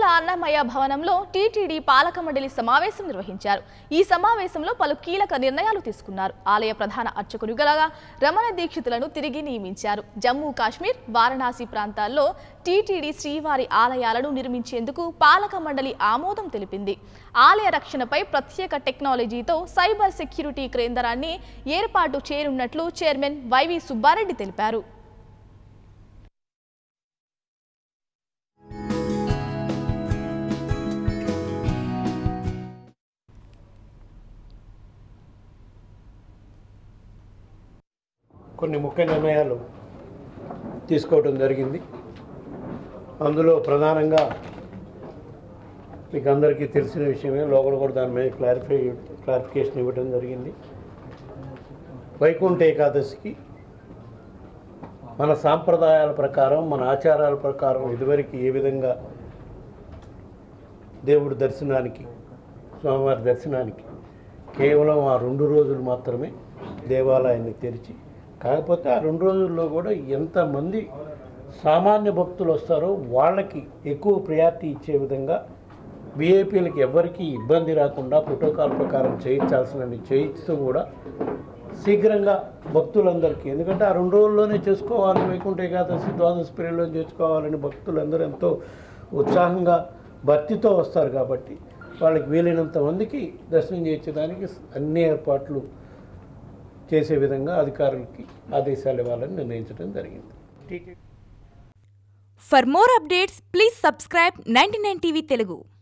అన్నమయ్య భవనంలో టీటీడీ పాలక మండలి సమావేశం నిర్వహించారు ఈ సమావేశంలో పలు కీలక నిర్ణయాలు తీసుకున్నారు ఆలయ ప్రధాన అర్చకునిగా రమణ దీక్షితులను తిరిగి నియమించారు జమ్మూ కాశ్మీర్ వారణాసి ప్రాంతాల్లో టీటీడీ శ్రీవారి ఆలయాలను నిర్మించేందుకు పాలక మండలి ఆమోదం తెలిపింది ఆలయ రక్షణపై ప్రత్యేక టెక్నాలజీతో సైబర్ సెక్యూరిటీ కేంద్రాన్ని ఏర్పాటు చేయనున్నట్లు చైర్మన్ వైవి సుబ్బారెడ్డి తెలిపారు కొన్ని ముఖ్య నిర్ణయాలు తీసుకోవడం జరిగింది అందులో ప్రధానంగా మీకు అందరికీ తెలిసిన విషయమే లోపల కూడా దాని మీద క్లారిఫై క్లారిఫికేషన్ ఇవ్వడం జరిగింది వైకుంఠ ఏకాదశికి మన సాంప్రదాయాల ప్రకారం మన ఆచారాల ప్రకారం ఇదివరకు ఏ విధంగా దేవుడి దర్శనానికి స్వామివారి దర్శనానికి కేవలం ఆ రెండు రోజులు మాత్రమే దేవాలయాన్ని తెరిచి కాకపోతే ఆ రెండు రోజుల్లో కూడా ఎంతమంది సామాన్య భక్తులు వస్తారో వాళ్ళకి ఎక్కువ ప్రయారిటీ ఇచ్చే విధంగా విఐపీలకి ఎవరికి ఇబ్బంది రాకుండా ప్రోటోకాల్ ప్రకారం చేయించాల్సినవి చేయిస్తూ కూడా శీఘ్రంగా భక్తులందరికీ ఎందుకంటే ఆ రెండు రోజుల్లోనే చేసుకోవాలి వైకుంఠ ఏకాదశి ద్వాదశి పీరియడ్లో చేసుకోవాలని భక్తులందరూ ఎంతో ఉత్సాహంగా భక్తితో వస్తారు కాబట్టి వాళ్ళకి వీలైనంత మందికి దర్శనం చేయించడానికి అన్ని ఏర్పాట్లు చేసే విధంగా అధికారులకి ఆదేశాలు ఇవ్వాలని నిర్ణయించడం జరిగింది For more updates, please subscribe 99 TV Telugu.